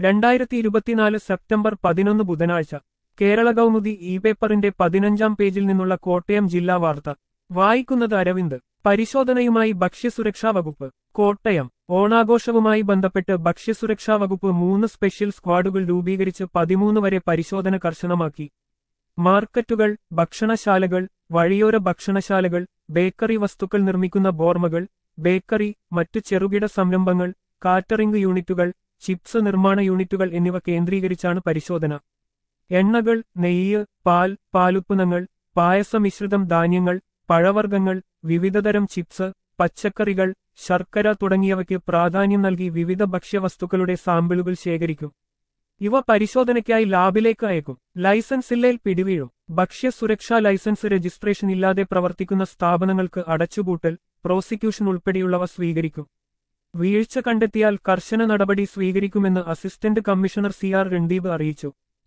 രണ്ടായിരത്തി ഇരുപത്തിനാല് സെപ്റ്റംബർ പതിനൊന്ന് ബുധനാഴ്ച കേരള കൗമുദി ഇ പേപ്പറിന്റെ പതിനഞ്ചാം പേജിൽ നിന്നുള്ള കോട്ടയം ജില്ലാ വാർത്ത വായിക്കുന്നത് അരവിന്ദ് പരിശോധനയുമായി ഭക്ഷ്യസുരക്ഷാ വകുപ്പ് കോട്ടയം ഓണാഘോഷവുമായി ബന്ധപ്പെട്ട് ഭക്ഷ്യസുരക്ഷാ വകുപ്പ് മൂന്ന് സ്പെഷ്യൽ സ്ക്വാഡുകൾ രൂപീകരിച്ച് പതിമൂന്ന് വരെ പരിശോധന കർശനമാക്കി മാർക്കറ്റുകൾ ഭക്ഷണശാലകൾ വഴിയോര ഭക്ഷണശാലകൾ ബേക്കറി വസ്തുക്കൾ നിർമ്മിക്കുന്ന ബോർമകൾ ബേക്കറി മറ്റു ചെറുകിട സംരംഭങ്ങൾ കാറ്ററിംഗ് യൂണിറ്റുകൾ ചിപ്സ് നിർമ്മാണ യൂണിറ്റുകൾ എന്നിവ കേന്ദ്രീകരിച്ചാണ് പരിശോധന എണ്ണകൾ നെയ്യ് പാൽ പാലുപ്പുനങ്ങൾ പായസമിശ്രിതം ധാന്യങ്ങൾ പഴവർഗ്ഗങ്ങൾ വിവിധതരം ചിപ്സ് പച്ചക്കറികൾ ശർക്കര തുടങ്ങിയവയ്ക്ക് പ്രാധാന്യം നൽകി വിവിധ ഭക്ഷ്യവസ്തുക്കളുടെ സാമ്പിളുകൾ ശേഖരിക്കും ഇവ പരിശോധനയ്ക്കായി ലാബിലേക്ക് അയക്കും ലൈസൻസ് ഇല്ലയിൽ പിടിവീഴും ഭക്ഷ്യസുരക്ഷാ ലൈസൻസ് രജിസ്ട്രേഷൻ ഇല്ലാതെ പ്രവർത്തിക്കുന്ന സ്ഥാപനങ്ങൾക്ക് അടച്ചുപൂട്ടൽ പ്രോസിക്യൂഷൻ ഉൾപ്പെടെയുള്ളവ സ്വീകരിക്കും വീഴ്ച കണ്ടെത്തിയാൽ കർശന നടപടി സ്വീകരിക്കുമെന്ന് assistant commissioner C R Randeep അറിയിച്ചു